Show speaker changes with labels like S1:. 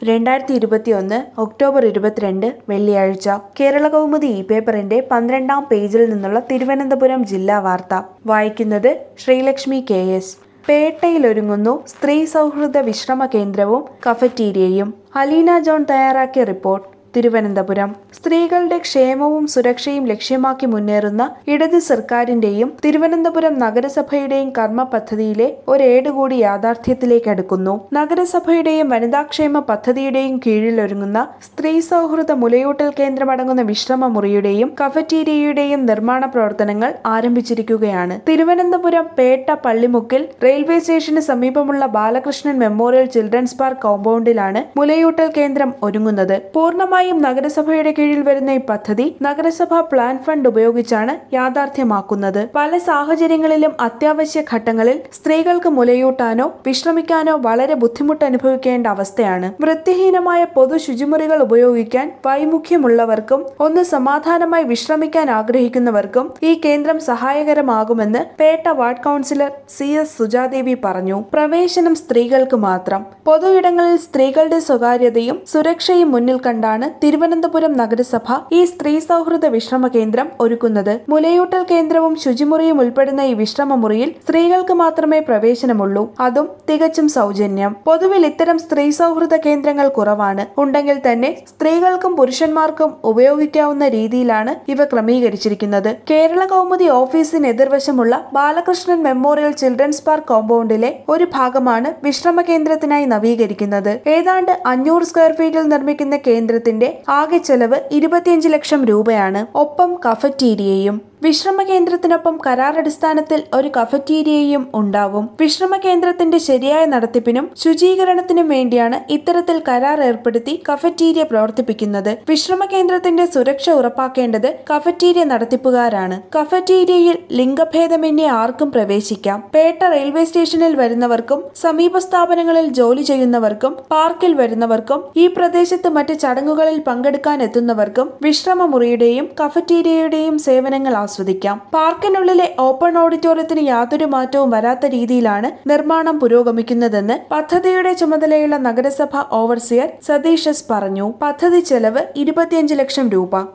S1: രണ്ടായിരത്തി ഇരുപത്തിയൊന്ന് ഒക്ടോബർ ഇരുപത്തിരണ്ട് വെള്ളിയാഴ്ച കേരള കൗമുദി ഇ പേപ്പറിന്റെ പന്ത്രണ്ടാം പേജിൽ നിന്നുള്ള തിരുവനന്തപുരം ജില്ലാ വാർത്ത വായിക്കുന്നത് ശ്രീലക്ഷ്മി കെ എസ് പേട്ടയിലൊരുങ്ങുന്നു സ്ത്രീ സൗഹൃദ വിശ്രമ കേന്ദ്രവും കഫറ്റീരിയയും അലീന ജോൺ തയ്യാറാക്കിയ റിപ്പോർട്ട് തിരുവനന്തപുരം സ്ത്രീകളുടെ ക്ഷേമവും സുരക്ഷയും ലക്ഷ്യമാക്കി മുന്നേറുന്ന ഇടത് സർക്കാരിന്റെയും തിരുവനന്തപുരം നഗരസഭയുടെയും കർമ്മ പദ്ധതിയിലെ ഒരേട് കൂടി യാഥാർത്ഥ്യത്തിലേക്ക് അടുക്കുന്നു നഗരസഭയുടെയും വനിതാക്ഷേമ പദ്ധതിയുടെയും കീഴിലൊരുങ്ങുന്ന സ്ത്രീ സൗഹൃദ മുലയൂട്ടൽ കേന്ദ്രമടങ്ങുന്ന വിശ്രമ മുറിയുടെയും കഫറ്റീരിയയുടെയും നിർമ്മാണ പ്രവർത്തനങ്ങൾ ആരംഭിച്ചിരിക്കുകയാണ് തിരുവനന്തപുരം പേട്ട പള്ളിമുക്കിൽ റെയിൽവേ സ്റ്റേഷന് സമീപമുള്ള ബാലകൃഷ്ണൻ മെമ്മോറിയൽ ചിൽഡ്രൻസ് പാർക്ക് കോമ്പൗണ്ടിലാണ് മുലയൂട്ടൽ കേന്ദ്രം ഒരുങ്ങുന്നത് പൂർണ്ണമായും നഗരസഭയുടെ കീഴിൽ വരുന്ന ഈ പദ്ധതി നഗരസഭ പ്ലാൻ ഫണ്ട് ഉപയോഗിച്ചാണ് യാഥാർത്ഥ്യമാക്കുന്നത് പല സാഹചര്യങ്ങളിലും അത്യാവശ്യ ഘട്ടങ്ങളിൽ സ്ത്രീകൾക്ക് മുലയൂട്ടാനോ വിശ്രമിക്കാനോ വളരെ ബുദ്ധിമുട്ട് അനുഭവിക്കേണ്ട അവസ്ഥയാണ് വൃത്തിഹീനമായ പൊതു ശുചിമുറികൾ ഉപയോഗിക്കാൻ വൈമുഖ്യമുള്ളവർക്കും ഒന്ന് സമാധാനമായി വിശ്രമിക്കാൻ ആഗ്രഹിക്കുന്നവർക്കും ഈ കേന്ദ്രം സഹായകരമാകുമെന്ന് Pettah ward councillor C S Sujadevi പറഞ്ഞു പ്രവേശനം സ്ത്രീകൾക്ക് മാത്രം പൊതു ഇടങ്ങളിൽ സ്ത്രീകളുടെ സ്വകാര്യതയും സുരക്ഷയും മുന്നിൽ കണ്ടാണ് തിരുവനന്തപുരം നഗരസഭ ഈ സ്ത്രീ സൗഹൃദ വിശ്രമ കേന്ദ്രം ഒരുക്കുന്നത് മുലയൂട്ടൽ കേന്ദ്രവും ശുചിമുറിയും ഉൾപ്പെടുന്ന ഈ വിശ്രമ മുറിയിൽ സ്ത്രീകൾക്ക് മാത്രമേ പ്രവേശനമുള്ളൂ അതും തികച്ചും സൗജന്യം പൊതുവിൽ ഇത്തരം സ്ത്രീ സൗഹൃദ കേന്ദ്രങ്ങൾ കുറവാണ് ഉണ്ടെങ്കിൽ തന്നെ സ്ത്രീകൾക്കും പുരുഷന്മാർക്കും ഉപയോഗിക്കാവുന്ന രീതിയിലാണ് ഇവ ക്രമീകരിച്ചിരിക്കുന്നത് കേരള കൗമുദി ഓഫീസിന് എതിർവശമുള്ള ബാലകൃഷ്ണൻ മെമ്മോറിയൽ ചിൽഡ്രൻസ് പാർക്ക് കോമ്പൗണ്ടിലെ ഒരു ഭാഗമാണ് വിശ്രമ കേന്ദ്രത്തിനായി നവീകരിക്കുന്നത് ഏതാണ്ട് അഞ്ഞൂറ് സ്ക്വയർ ഫീറ്റിൽ നിർമ്മിക്കുന്ന കേന്ദ്രത്തിന്റെ ആകെ ചെലവ് ഇരുപത്തിയഞ്ച് ലക്ഷം രൂപയാണ് ഒപ്പം കഫറ്റീരിയയും വിശ്രമ കേന്ദ്രത്തിനൊപ്പം കരാറടിസ്ഥാനത്തിൽ ഒരു കഫറ്റീരിയയും ഉണ്ടാവും വിശ്രമ കേന്ദ്രത്തിന്റെ ശരിയായ നടത്തിപ്പിനും ശുചീകരണത്തിനും വേണ്ടിയാണ് ഇത്തരത്തിൽ കരാർ ഏർപ്പെടുത്തി കഫറ്റീരിയ പ്രവർത്തിപ്പിക്കുന്നത് വിശ്രമ കേന്ദ്രത്തിന്റെ സുരക്ഷ ഉറപ്പാക്കേണ്ടത് കഫറ്റീരിയ നടത്തിപ്പുകാരാണ് കഫറ്റീരിയയിൽ ലിംഗഭേദമന്യേ ആർക്കും പ്രവേശിക്കാം പേട്ട റെയിൽവേ സ്റ്റേഷനിൽ വരുന്നവർക്കും സമീപ സ്ഥാപനങ്ങളിൽ ജോലി ചെയ്യുന്നവർക്കും പാർക്കിൽ വരുന്നവർക്കും ഈ പ്രദേശത്ത് മറ്റ് ചടങ്ങുകളിൽ പങ്കെടുക്കാൻ എത്തുന്നവർക്കും വിശ്രമ മുറിയുടെയും കഫറ്റീരിയയുടെയും സേവനങ്ങൾ ആസ്വദിക്കാം പാർക്കിനുള്ളിലെ ഓപ്പൺ ഓഡിറ്റോറിയത്തിന് യാതൊരു മാറ്റവും വരാത്ത രീതിയിലാണ് നിർമ്മാണം പുരോഗമിക്കുന്നതെന്ന് പദ്ധതിയുടെ ചുമതലയുള്ള നഗരസഭ ഓവർസിയർ സതീഷ് എസ് പറഞ്ഞു പദ്ധതി ചെലവ് ഇരുപത്തിയഞ്ച് ലക്ഷം രൂപ